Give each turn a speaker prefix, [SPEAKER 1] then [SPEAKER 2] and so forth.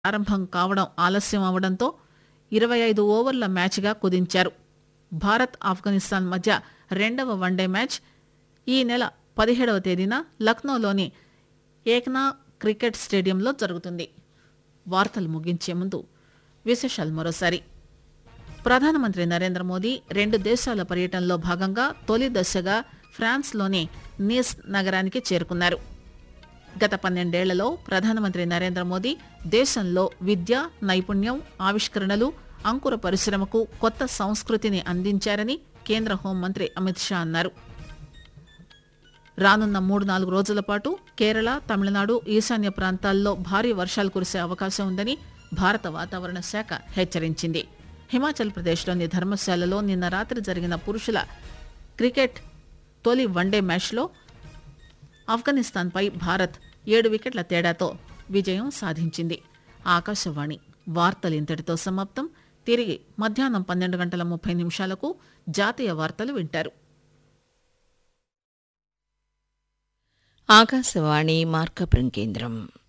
[SPEAKER 1] ప్రారంభం కావడం ఆలస్యం అవడంతో ఇరవై ఐదు ఓవర్ల మ్యాచ్గా కుదించారు భారత్ ఆఫ్ఘనిస్తాన్ మధ్య రెండవ వన్డే మ్యాచ్ ఈ నెల పదిహేడవ తేదీన లక్నోలోని ఏక్నా క్రికెట్ స్టేడియంలో జరుగుతుంది వార్తలు ముగించే ముందు విశేషాలు మరోసారి ప్రధానమంత్రి నరేంద్ర మోదీ రెండు దేశాల పర్యటనలో భాగంగా తొలి దశగా ఫ్రాన్స్లోని నీస్ నగరానికి చేరుకున్నారు గత పన్నెండేళ్లలో ప్రధానమంత్రి నరేంద్ర మోదీ దేశంలో విద్య నైపుణ్యం ఆవిష్కరణలు అంకుర పరిశ్రమకు కొత్త సంస్కృతిని అందించారని కేంద్ర హోంమంత్రి అమిత్ షా అన్నారు రానున్న మూడు నాలుగు రోజుల పాటు కేరళ తమిళనాడు ఈశాన్య ప్రాంతాల్లో భారీ వర్షాలు కురిసే అవకాశం ఉందని భారత వాతావరణ శాఖ హెచ్చరించింది హిమాచల్ ప్రదేశ్లోని ధర్మశాలలో నిన్న రాత్రి జరిగిన పురుషుల క్రికెట్ తొలి వన్డే మ్యాచ్లో ఆఫ్ఘనిస్తాన్పై భారత్ ఏడు వికెట్ల తేడాతో విజయం సాధించింది ఆకాశవాణి వార్తలు ఇంతటితో సమాప్తం తిరిగి మధ్యాహ్నం పన్నెండు గంటల ముప్పై నిమిషాలకు జాతీయ వార్తలు వింటారు
[SPEAKER 2] ఆకాశవాణి మార్కపురం కేంద్రం